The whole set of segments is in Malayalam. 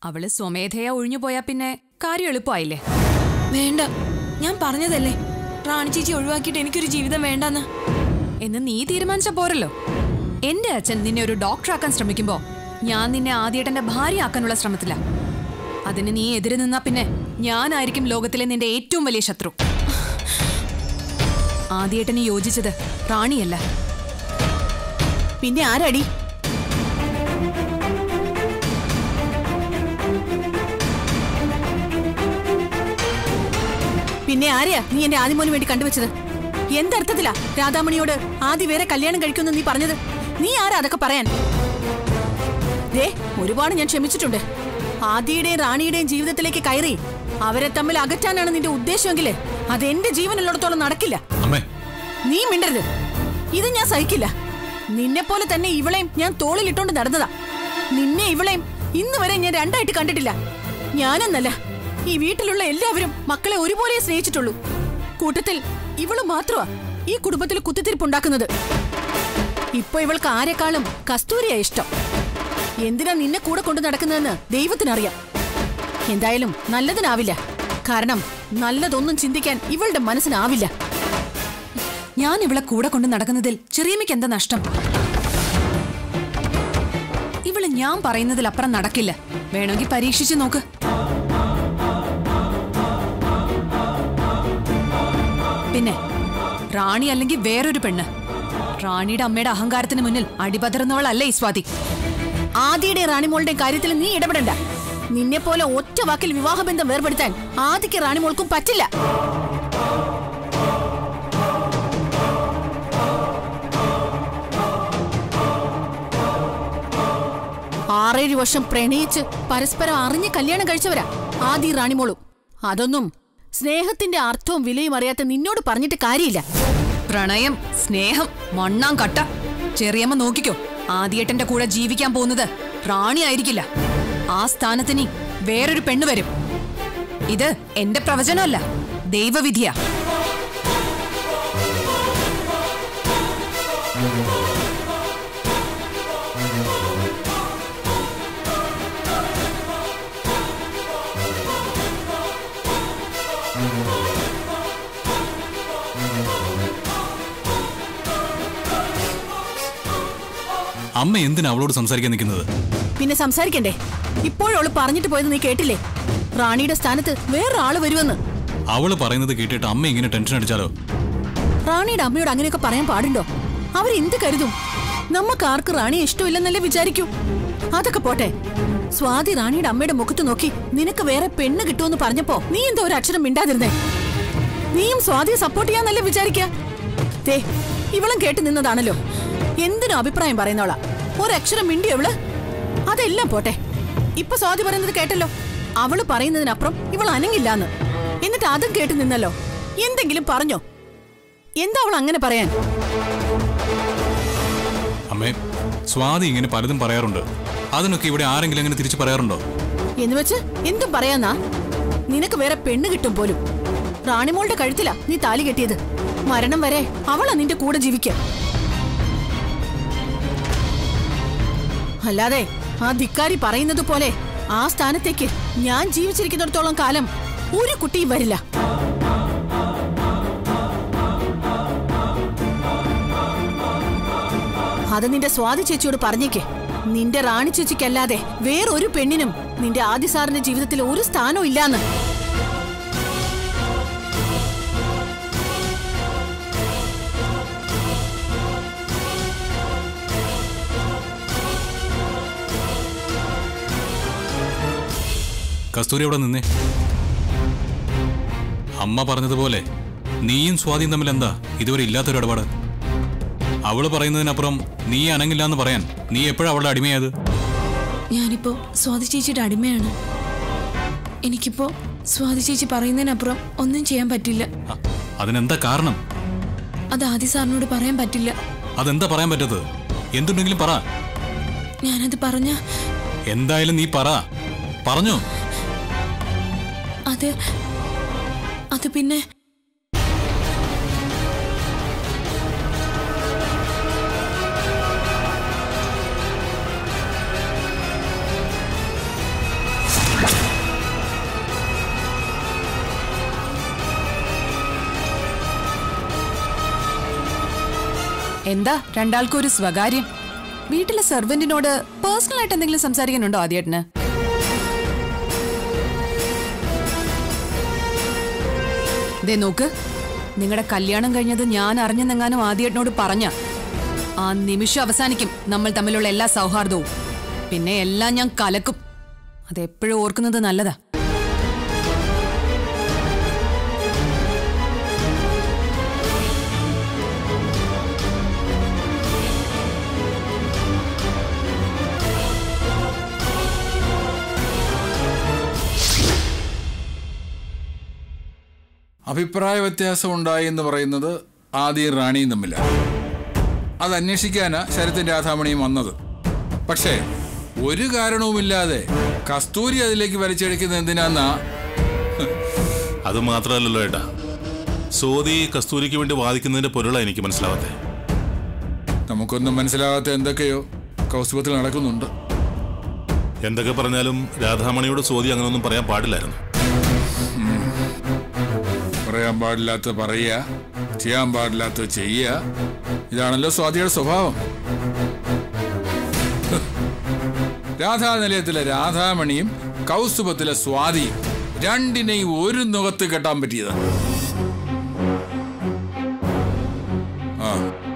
അവള് സ്വമേധയാ ഒഴിഞ്ഞു പോയാ പിന്നെ കാര്യം എളുപ്പമായില്ലേ വേണ്ട ഞാൻ പറഞ്ഞതല്ലേ റാണി ചേച്ചി ഒഴിവാക്കിയിട്ട് എനിക്കൊരു ജീവിതം വേണ്ടെന്ന് എന്ന് നീ തീരുമാനിച്ച പോരല്ലോ എന്റെ അച്ഛൻ നിന്നെ ഒരു ഡോക്ടറാക്കാൻ ശ്രമിക്കുമ്പോ ഞാൻ നിന്നെ ആദ്യേട്ടന്റെ ഭാര്യയാക്കാനുള്ള ശ്രമത്തില അതിന് നീ എതിര് നിന്നാ പിന്നെ ഞാനായിരിക്കും ലോകത്തിലെ നിന്റെ ഏറ്റവും വലിയ ശത്രു ആദ്യേട്ടന് യോജിച്ചത് റാണിയല്ല പിന്നെ ആരടി പിന്നെ ആരെയാ നീ എന്റെ ആദ്യമോന് വേണ്ടി കണ്ടുവച്ചത് എന്തർത്ഥത്തിലാ രാധാമണിയോട് ആദ്യ വേറെ കല്യാണം കഴിക്കുമെന്ന് നീ പറഞ്ഞത് നീ ആരാ അതൊക്കെ പറയാൻ ദേ ഒരുപാട് ഞാൻ ക്ഷമിച്ചിട്ടുണ്ട് ആദിയുടെയും റാണിയുടെയും ജീവിതത്തിലേക്ക് കയറി അവരെ തമ്മിൽ അകറ്റാനാണ് നിന്റെ ഉദ്ദേശമെങ്കിൽ അത് എന്റെ ജീവനുള്ളിടത്തോളം നടക്കില്ല അമ്മേ നീ മിണ്ടരുത് ഇത് ഞാൻ സഹിക്കില്ല നിന്നെ പോലെ തന്നെ ഇവളെയും ഞാൻ തോളിലിട്ടോണ്ട് നടന്നതാ നിന്നെ ഇവളെയും ഇന്ന് വരെ ഞാൻ രണ്ടായിട്ട് കണ്ടിട്ടില്ല ഞാനെന്നല്ല ഈ വീട്ടിലുള്ള എല്ലാവരും മക്കളെ ഒരുപോലെ സ്നേഹിച്ചിട്ടുള്ളൂ കൂട്ടത്തിൽ ഇവള് മാത്രമാ ഈ കുടുംബത്തിൽ കുത്തിത്തിരിപ്പുണ്ടാക്കുന്നത് ഇപ്പൊ ഇവൾക്ക് ആരെക്കാളും കസ്തൂരിയാ ഇഷ്ടം എന്തിനാ നിന്നെ കൂടെ കൊണ്ടു നടക്കുന്നതെന്ന് ദൈവത്തിനറിയാം എന്തായാലും നല്ലതിനാവില്ല കാരണം നല്ലതൊന്നും ചിന്തിക്കാൻ ഇവളുടെ മനസ്സിനാവില്ല ഞാൻ ഇവളെ കൂടെ കൊണ്ട് നടക്കുന്നതിൽ ചെറിയമ്മയ്ക്ക് എന്താ നഷ്ടം ഇവള് ഞാൻ പറയുന്നതിലപ്പുറം നടക്കില്ല വേണമെങ്കിൽ പരീക്ഷിച്ചു നോക്ക് പിന്നെ റാണി അല്ലെങ്കിൽ വേറൊരു പെണ്ണ് റാണിയുടെ അമ്മയുടെ അഹങ്കാരത്തിന് മുന്നിൽ അടിപതറുന്നവളല്ല ഈ സ്വാതി ആദിയുടെ റാണിമോളുടെ കാര്യത്തിൽ നീ ഇടപെടണ്ട നിന്നെ പോലെ ഒറ്റ വാക്കിൽ വിവാഹബന്ധം വേർപെടുത്താൻ ആദിക്ക് റാണിമോൾക്കും പറ്റില്ല ആറേഴ് വർഷം പ്രണയിച്ച് പരസ്പരം അറിഞ്ഞ് കല്യാണം കഴിച്ചവരാ ആദി റാണിമോളും അതൊന്നും സ്നേഹത്തിന്റെ അർത്ഥവും വിലയും അറിയാത്ത നിന്നോട് പറഞ്ഞിട്ട് കാര്യമില്ല പ്രണയം സ്നേഹം മണ്ണാം കട്ട ചെറിയമ്മ നോക്കിക്കോ ആദ്യേട്ടന്റെ കൂടെ ജീവിക്കാൻ പോകുന്നത് റാണി ആയിരിക്കില്ല ആ സ്ഥാനത്തിന് വേറൊരു പെണ്ണ് വരും ഇത് എന്റെ പ്രവചനമല്ല ദൈവവിധിയാ അമ്മ എന്തിനാ അവളോട് സംസാരിക്കാൻ നിൽക്കുന്നത് പിന്നെ സംസാരിക്കണ്ടേ ഇപ്പോഴവള് പറഞ്ഞിട്ട് പോയത് നീ കേട്ടില്ലേ റാണിയുടെ സ്ഥാനത്ത് വേറൊരാള് വരുമെന്ന് അവള് പറയുന്നത് കേട്ടിട്ട് അമ്മ ഇങ്ങനെ ടെൻഷൻ അടിച്ചാലോ റാണിയുടെ അമ്മയോട് അങ്ങനെയൊക്കെ പറയാൻ പാടുണ്ടോ അവരെന്ത് കരുതും നമുക്ക് ആർക്ക് റാണിയെ ഇഷ്ടമില്ലെന്നല്ലേ വിചാരിക്കൂ അതൊക്കെ പോട്ടെ സ്വാതി റാണിയുടെ അമ്മയുടെ മുഖത്ത് നോക്കി നിനക്ക് വേറെ പെണ്ണ് കിട്ടുമെന്ന് പറഞ്ഞപ്പോ നീ എന്തോ ഒരു അക്ഷരം മിണ്ടാതിരുന്നേ നീയും സ്വാതിയെ സപ്പോർട്ട് ചെയ്യാന്നല്ലേ വിചാരിക്ക ദേ ഇവളും കേട്ട് നിന്നതാണല്ലോ എന്തിനും അഭിപ്രായം പറയുന്നോളാ ഒരക്ഷരം മിണ്ടിയോ ഇവള് അതെല്ലാം പോട്ടെ ഇപ്പൊ സ്വാതി പറയുന്നത് കേട്ടല്ലോ അവള് പറയുന്നതിനപ്പുറം ഇവൾ അനങ്ങില്ലാന്ന് എന്നിട്ട് അതും കേട്ട് നിന്നല്ലോ എന്തെങ്കിലും പറഞ്ഞോ എന്താ അവൾ അങ്ങനെ പറയാൻ അമ്മേ സ്വാതി ഇങ്ങനെ പലതും പറയാറുണ്ട് അതിനൊക്കെ ഇവിടെ ആരെങ്കിലും അങ്ങനെ തിരിച്ചു പറയാറുണ്ടോ എന്ന് വെച്ച് എന്തും പറയാന്നാ നിനക്ക് വേറെ പെണ്ണ് കിട്ടും പോലും റാണിമോളുടെ കഴുത്തിലാ നീ താലി കെട്ടിയത് മരണം വരെ അവളാ നിന്റെ കൂടെ ജീവിക്ക അല്ലാതെ ആ ധിക്കാരി പറയുന്നത് പോലെ ആ സ്ഥാനത്തേക്ക് ഞാൻ ജീവിച്ചിരിക്കുന്നിടത്തോളം കാലം ഒരു കുട്ടിയും വരില്ല അത് നിന്റെ സ്വാതി ചേച്ചിയോട് പറഞ്ഞേക്ക് നിന്റെ റാണി ചേച്ചിക്കല്ലാതെ വേറൊരു പെണ്ണിനും നിന്റെ ആദി സാറിന്റെ ജീവിതത്തിൽ ഒരു സ്ഥാനവും ഇല്ലാന്ന് കസ്തൂരി അവിടെ നിന്നേ അമ്മ പറഞ്ഞതുപോലെ നീയും സ്വാതിയും തമ്മിൽ എന്താ ഇതുവരെ ഇല്ലാത്തൊരു ഇടപാട് അവള് പറയുന്നതിനപ്പുറം നീ അനങ്ങില്ല എന്ന് പറയാൻ നീ എപ്പോഴാ അവളുടെ അടിമയായത് ഞാനിപ്പോ സ്വാതി ചേച്ചിയുടെ അടിമയാണ് എനിക്കിപ്പോ സ്വാതി ചേച്ചി പറയുന്നതിനപ്പുറം ഒന്നും ചെയ്യാൻ പറ്റില്ല അ, അതിനെന്താ കാരണം അത് ആദി സാറിനോട് പറയാൻ പറ്റില്ല അതെന്താ പറയാൻ പറ്റത് എന്തുണ്ടെങ്കിലും പറ ഞാനത് പറഞ്ഞ എന്തായാലും നീ പറ പറഞ്ഞോ അത് അത് പിന്നെ എന്താ രണ്ടാൾക്കും ഒരു സ്വകാര്യം വീട്ടിലെ സെർവന്റിനോട് പേഴ്സണൽ ആയിട്ട് എന്തെങ്കിലും സംസാരിക്കാനുണ്ടോ ആദ്യേട്ടന് ദേ നോക്ക് നിങ്ങളുടെ കല്യാണം കഴിഞ്ഞത് ഞാൻ അറിഞ്ഞെന്നെങ്ങാനും ആദ്യേട്ടനോട് പറഞ്ഞ ആ നിമിഷം അവസാനിക്കും നമ്മൾ തമ്മിലുള്ള എല്ലാ സൗഹാർദ്ദവും പിന്നെ എല്ലാം ഞാൻ കലക്കും അതെപ്പോഴും ഓർക്കുന്നത് നല്ലതാ അഭിപ്രായ വ്യത്യാസം ഉണ്ടായി എന്ന് പറയുന്നത് ആദ്യം റാണിയും തമ്മിലാണ് അത് അന്വേഷിക്കാനാ ശരത്തും രാധാമണിയും വന്നത് പക്ഷേ ഒരു കാരണവുമില്ലാതെ കസ്തൂരി അതിലേക്ക് വലിച്ചെടുക്കുന്നത് എന്തിനാന്നാ അത് മാത്രമല്ലല്ലോ ഏട്ടാ സോദി കസ്തൂരിക്ക് വേണ്ടി വാദിക്കുന്നതിന്റെ പൊരുളാണ് എനിക്ക് മനസ്സിലാവാത്തത് നമുക്കൊന്നും മനസ്സിലാകാത്ത എന്തൊക്കെയോ കൗസ്തുഭത്തിൽ നടക്കുന്നുണ്ട് എന്തൊക്കെ പറഞ്ഞാലും രാധാമണിയോട് സോദി അങ്ങനെയൊന്നും പറയാൻ പാടില്ലായിരുന്നു പറയാൻ പാടില്ലാത്ത പറയുക ചെയ്യാൻ പാടില്ലാത്ത ചെയ്യുക ഇതാണല്ലോ സ്വാതിയുടെ സ്വഭാവം രാധാനിലയത്തിലെ രാധാമണിയും കൗസ്തുഭത്തിലെ സ്വാതിയും രണ്ടിനെയും ഒരു മുഖത്ത് കെട്ടാൻ പറ്റിയതാണ് ആ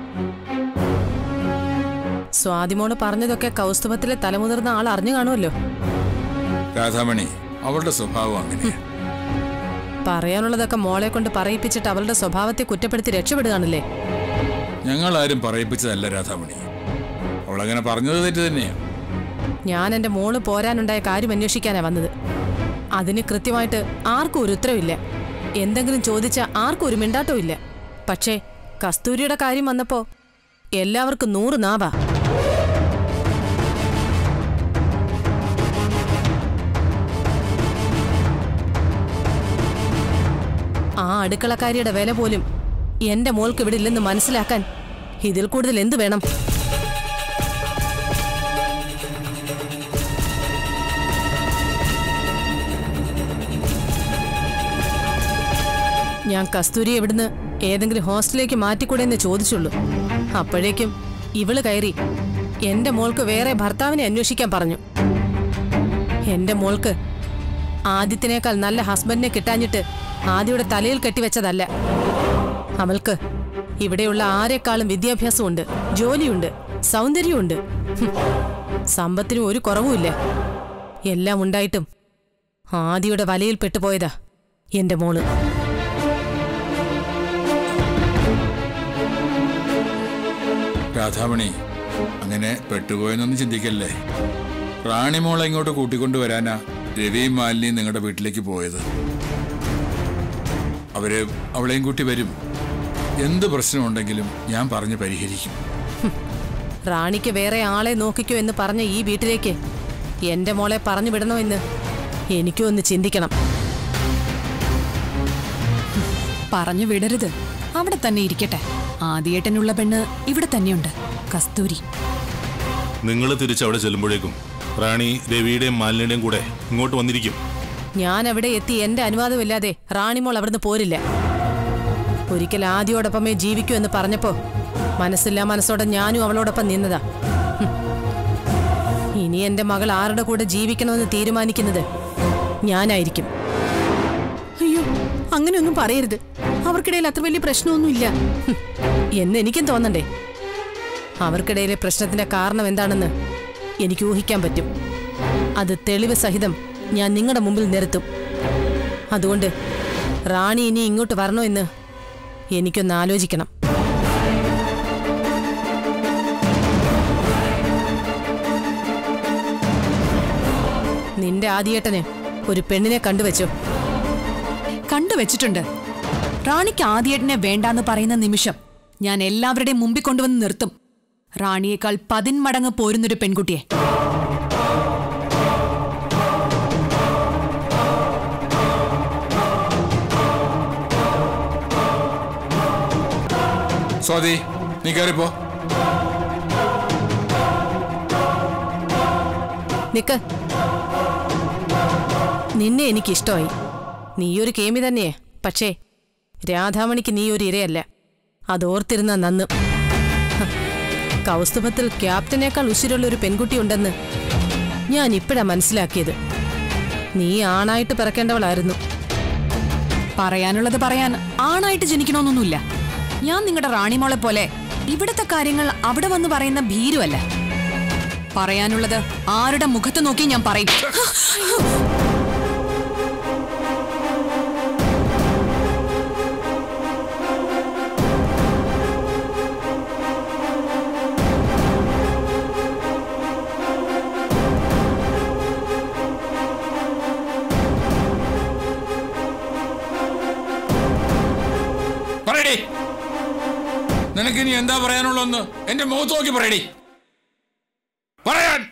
സ്വാതിമോള് പറഞ്ഞതൊക്കെ കൗസ്തുഭത്തിലെ തലമുതിർന്ന ആൾ അറിഞ്ഞു കാണുമല്ലോ രാധാമണി അവളുടെ സ്വഭാവം അങ്ങനെയാ പറയാനുള്ളതൊക്കെ മോളെ കൊണ്ട് പറയിപ്പിച്ചിട്ട് അവളുടെ സ്വഭാവത്തെ കുറ്റപ്പെടുത്തി രക്ഷപ്പെടുകയാണല്ലേ ഞങ്ങളാരും പറയിപ്പിച്ചതല്ല രാധാമണി അവളങ്ങനെ പറഞ്ഞത് തെറ്റ് തന്നെയാ ഞാൻ എൻ്റെ മോള് പോരാനുണ്ടായ കാര്യം അന്വേഷിക്കാനാ വന്നത് അതിന് കൃത്യമായിട്ട് ആർക്കും ഒരു ഉത്തരവില്ല എന്തെങ്കിലും ചോദിച്ച ആർക്കും ഒരു മിണ്ടാട്ടവും ഇല്ല പക്ഷേ കസ്തൂരിയുടെ കാര്യം വന്നപ്പോ എല്ലാവർക്കും നൂറ് നാവാ ആ അടുക്കളക്കാരിയുടെ വില പോലും എന്റെ മോൾക്ക് ഇവിടെ ഇല്ലെന്ന് മനസ്സിലാക്കാൻ ഇതിൽ കൂടുതൽ എന്ത് വേണം ഞാൻ കസ്തൂരി എവിടുന്ന് ഏതെങ്കിലും ഹോസ്റ്റലിലേക്ക് മാറ്റിക്കൂടെ എന്ന് ചോദിച്ചുള്ളൂ അപ്പോഴേക്കും ഇവള് കയറി എന്റെ മോൾക്ക് വേറെ ഭർത്താവിനെ അന്വേഷിക്കാൻ പറഞ്ഞു എന്റെ മോൾക്ക് ആദ്യത്തിനേക്കാൾ നല്ല ഹസ്ബൻഡിനെ കിട്ടാഞ്ഞിട്ട് ആദ്യയുടെ തലയിൽ കെട്ടിവെച്ചതല്ല അവൾക്ക് ഇവിടെയുള്ള ആരെക്കാളും വിദ്യാഭ്യാസമുണ്ട് ജോലിയുണ്ട് സൗന്ദര്യമുണ്ട് ഹും, സമ്പത്തിനും ഒരു കുറവുമില്ല എല്ലാം ഉണ്ടായിട്ടും ആദിയുടെ വലയിൽ പെട്ടുപോയതാ എന്റെ മോള് രാധാമണി അങ്ങനെ പെട്ടുപോയെന്നൊന്നും ചിന്തിക്കല്ലേ റാണിമോളെ ഇങ്ങോട്ട് കൂട്ടിക്കൊണ്ടുവരാനാ രവിയും മാലിനിയും നിങ്ങളുടെ വീട്ടിലേക്ക് പോയത് അവര് അവളെയും കൂട്ടി വരും എന്ത് പ്രശ്നമുണ്ടെങ്കിലും ഞാൻ പറഞ്ഞ് പരിഹരിക്കും റാണിക്ക് വേറെ ആളെ നോക്കിക്കോ എന്ന് പറഞ്ഞ ഈ വീട്ടിലേക്ക് എന്റെ മോളെ പറഞ്ഞു വിടണോ എന്ന് എനിക്കും ഒന്ന് ചിന്തിക്കണം പറഞ്ഞു വിടരുത് അവിടെ തന്നെ ഇരിക്കട്ടെ ആദ്യേട്ടനുള്ള പെണ്ണ് ഇവിടെ തന്നെയുണ്ട് കസ്തൂരി നിങ്ങൾ തിരിച്ച് അവിടെ ചെല്ലുമ്പോഴേക്കും റാണി രവിയുടെയും മാലിന്യയുടെയും കൂടെ ഇങ്ങോട്ട് വന്നിരിക്കും ഞാൻ അവിടെ എത്തി എന്റെ അനുവാദമില്ലാതെ റാണിമോൾ അവിടുന്ന് പോരില്ല ഒരിക്കൽ ആദ്യോടൊപ്പമേ ജീവിക്കൂ എന്ന് പറഞ്ഞപ്പോ മനസ്സില്ലാ മനസ്സോടെ ഞാനും അവളോടൊപ്പം നിന്നതാ ഹും. ഇനി എന്റെ മകൾ ആരുടെ കൂടെ ജീവിക്കണമെന്ന് തീരുമാനിക്കുന്നത് ഞാനായിരിക്കും അയ്യോ അങ്ങനെയൊന്നും പറയരുത് അവർക്കിടയിൽ അത്ര വലിയ പ്രശ്നമൊന്നുമില്ല ഹും. എന്ന് എനിക്കും തോന്നണ്ടേ അവർക്കിടയിലെ പ്രശ്നത്തിന്റെ കാരണം എന്താണെന്ന് എനിക്ക് ഊഹിക്കാൻ പറ്റും അത് തെളിവ് സഹിതം ഞാൻ നിങ്ങളുടെ മുമ്പിൽ നിരത്തും അതുകൊണ്ട് റാണി ഇനി ഇങ്ങോട്ട് വരണോ എന്ന് എനിക്കൊന്ന് ആലോചിക്കണം നിന്റെ ആദിയേട്ടന് ഒരു പെണ്ണിനെ കണ്ടുവച്ചോ കണ്ടുവച്ചിട്ടുണ്ട് റാണിക്ക് ആദ്യേട്ടനെ വേണ്ടാന്ന് പറയുന്ന നിമിഷം ഞാൻ എല്ലാവരുടെയും മുമ്പിൽ കൊണ്ടുവന്ന് നിർത്തും റാണിയേക്കാൾ പതിന്മടങ്ങ് പോരുന്നൊരു പെൺകുട്ടിയെ സ്വാതി നീ കയറിപ്പോ നിക്ക് നിന്നെ എനിക്കിഷ്ടമായി നീയൊരു കേമി തന്നെയേ പക്ഷേ രാധാമണിക്ക് നീ ഒരു ഇരയല്ല അതോർത്തിരുന്ന നന്ന് കൗസ്തുഭത്തിൽ ക്യാപ്റ്റനേക്കാൾ ഉശിരുള്ള ഒരു പെൺകുട്ടി ഉണ്ടെന്ന് ഞാൻ ഇപ്പോഴാ മനസ്സിലാക്കിയത് നീ ആണായിട്ട് പിറക്കേണ്ടവളായിരുന്നു പറയാനുള്ളത് പറയാൻ ആണായിട്ട് ജനിക്കണമെന്നൊന്നുമില്ല ഞാൻ നിങ്ങളുടെ റാണിമോളെ പോലെ ഇവിടുത്തെ കാര്യങ്ങൾ അവിടെ വന്ന് പറയുന്ന ഭീരുവല്ല പറയാനുള്ളത് ആരുടെ മുഖത്ത് നോക്കി ഞാൻ പറയും പറയടി നിനക്ക് ഇനി എന്താ പറയാനുള്ളതെന്ന് എന്റെ മുഖത്ത് നോക്കി പറയടി പറയാൻ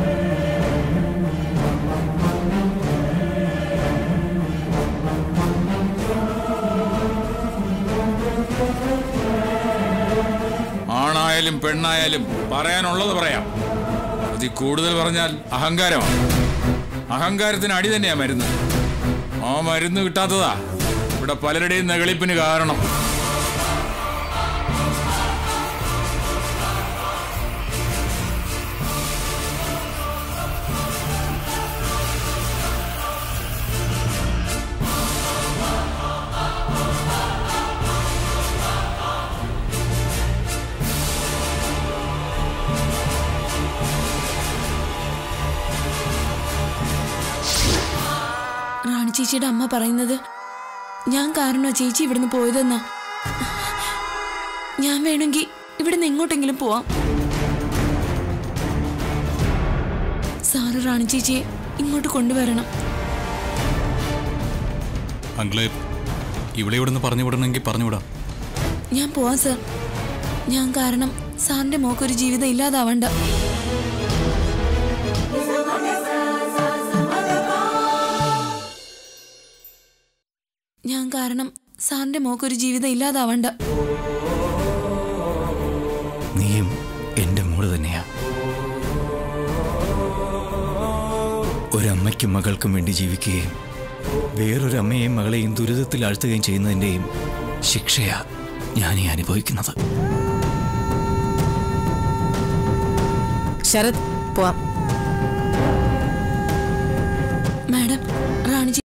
ആണായാലും പെണ്ണായാലും പറയാനുള്ളത് പറയാം അതിൽ കൂടുതൽ പറഞ്ഞാൽ അഹങ്കാരമാണ് അഹങ്കാരത്തിന് അടി തന്നെയാ മരുന്ന് ആ മരുന്ന് കിട്ടാത്തതാ ഇവിടെ പലരുടെയും നെകളിപ്പിന് കാരണം റാണി ചേച്ചിയുടെ അമ്മ പറയുന്നത് ഞാൻ കാരണോ ചേച്ചി ഇവിടുന്ന് പോയതെന്നാ ഞാൻ വേണമെങ്കിൽ ഇവിടുന്ന് എങ്ങോട്ടെങ്കിലും പോവാം സാറ് റാണി ചേച്ചിയെ ഇങ്ങോട്ട് കൊണ്ടുവരണം അങ്കിളെ ഇവിടെ ഇവിടെ നിന്ന് പറഞ്ഞു വിടണമെങ്കിൽ പറഞ്ഞു വിടാം ഞാൻ പോവാം സാർ ഞാൻ കാരണം സാറിന്റെ മോക്കൊരു ജീവിതം ഇല്ലാതാവണ്ട ഞാൻ കാരണം സാറിന്റെ മോക്കൊരു ജീവിതം ഇല്ലാതാവണ്ട നീയും എൻ്റെ മോള് തന്നെയാ ഒരമ്മയ്ക്കും മകൾക്കും വേണ്ടി ജീവിക്കുകയും വേറൊരമ്മയെയും മകളെയും ദുരിതത്തിൽ ആഴ്ത്തുകയും ചെയ്യുന്നതിൻ്റെയും ശിക്ഷയാ ഞാനീ അനുഭവിക്കുന്നത് ശരത് പോവാം